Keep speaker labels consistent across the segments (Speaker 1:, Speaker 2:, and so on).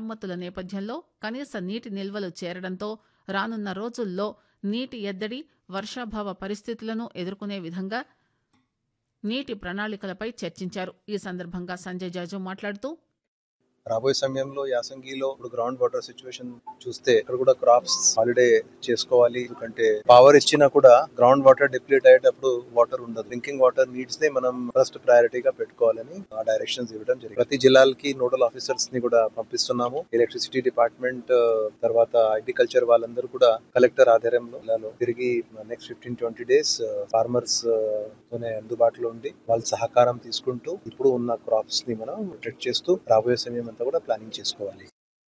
Speaker 1: మరమ్మతుల నేపథ్యంలో కనీస నీటి నిల్వలు చేరడంతో రానున్న రోజుల్లో నీటి ఎద్దడి వర్షాభావ పరిస్థితులను ఎదుర్కొనే విధంగా నీటి ప్రణాళికలపై చర్చించారు ఈ సందర్భంగా సంజయ్ జాజు మాట్లాడుతూ
Speaker 2: రాబోయే సమయంలో యాసంగిలో ఇప్పుడు గ్రౌండ్ వాటర్ సిచ్యువేషన్ చూస్తే ఇక్కడ కూడా క్రాప్స్ హాలిడే చేసుకోవాలి ఎందుకంటే పవర్ ఇచ్చినా కూడా గ్రౌండ్ వాటర్ డిప్లీట్ అయ్యేటప్పుడు వాటర్ ఉండదు డ్రింకింగ్ వాటర్ నీడ్స్ ని మనం ఫస్ట్ ప్రయారిటీగా పెట్టుకోవాలని ఆ డైరెక్షన్స్ ఇవ్వడం జరిగింది ప్రతి జిల్లాలకి నోడల్ ఆఫీసర్స్ ని కూడా పంపిస్తున్నాము ఎలక్ట్రిసిటీ డిపార్ట్మెంట్ తర్వాత అగ్రికల్చర్ వాళ్ళందరూ కూడా కలెక్టర్ ఆధ్వర్యంలో జిల్లాలో తిరిగి next fifteen twenty days farmers తోనే అందుబాటులో ఉండి వాళ్ళ సహకారం తీసుకుంటూ ఇప్పుడు ఉన్న క్రాప్స్ ని మనం ప్రొటెక్ట్ చేస్తూ రాబోయే సమయం అంతా కూడా ప్లానింగ్ చేసుకోవాలి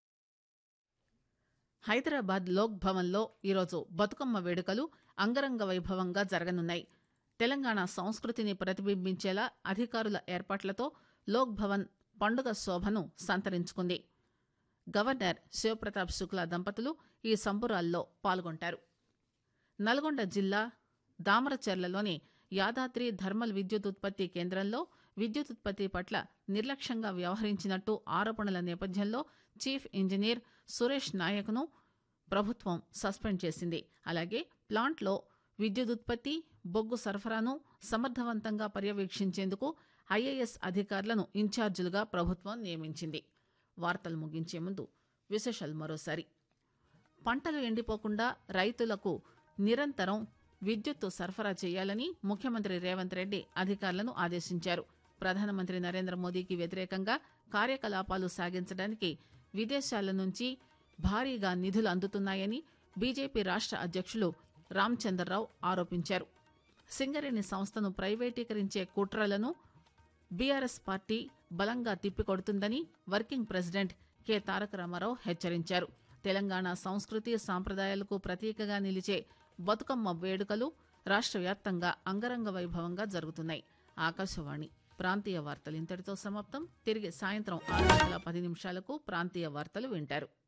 Speaker 1: హైదరాబాద్ లోక్ భవన్లో ఈరోజు బతుకమ్మ వేడుకలు అంగరంగ వైభవంగా జరగనున్నాయి తెలంగాణ సంస్కృతిని ప్రతిబింబించేలా అధికారుల ఏర్పాట్లతో లోక్ భవన్ పండుగ శోభను సంతరించుకుంది గవర్నర్ శివప్రతాప్ శుక్లా దంపతులు ఈ సంబురాల్లో పాల్గొంటారు నల్గొండ జిల్లా దామరచెర్లలోని యాదాద్రి థర్మల్ విద్యుత్ ఉత్పత్తి కేంద్రంలో విద్యుత్ ఉత్పత్తి పట్ల నిర్లక్ష్యంగా వ్యవహరించినట్టు ఆరోపణల నేపథ్యంలో చీఫ్ ఇంజనీర్ సురేష్ నాయక్ను ప్రభుత్వం సస్పెండ్ చేసింది అలాగే ప్లాంట్లో విద్యుత్ ఉత్పత్తి బొగ్గు సరఫరాను సమర్థవంతంగా పర్యవేక్షించేందుకు ఐఏఎస్ అధికారులను ఇన్ఛార్జీలుగా ప్రభుత్వం నియమించింది వార్తలు ముగించే ముందు విశేషాలు మరోసారి పంటలు ఎండిపోకుండా రైతులకు నిరంతరం విద్యుత్తు సరఫరా చేయాలని ముఖ్యమంత్రి రేవంత్ రెడ్డి అధికారులను ఆదేశించారు ప్రధానమంత్రి నరేంద్ర మోదీకి వ్యతిరేకంగా కార్యకలాపాలు సాగించడానికి విదేశాల నుంచి భారీగా నిధులు అందుతున్నాయని బీజేపీ రాష్ట్ర అధ్యక్షులు రామచంద్రరావు ఆరోపించారు సింగరేణి సంస్థను ప్రైవేటీకరించే కుట్రలను బీఆర్ఎస్ పార్టీ బలంగా తిప్పికొడుతుందని వర్కింగ్ ప్రెసిడెంట్ కె తారక రామారావు హెచ్చరించారు తెలంగాణ సంస్కృతి సాంప్రదాయాలకు ప్రతీకగా నిలిచే బతుకమ్మ వేడుకలు రాష్ట్ర వ్యాప్తంగా అంగరంగ వైభవంగా జరుగుతున్నాయి ఆకాశవాణి ప్రాంతీయ వార్తలు ఇంతటితో సమాప్తం తిరిగి సాయంత్రం ఆరు గంటల పది నిమిషాలకు ప్రాంతీయ వార్తలు వింటారు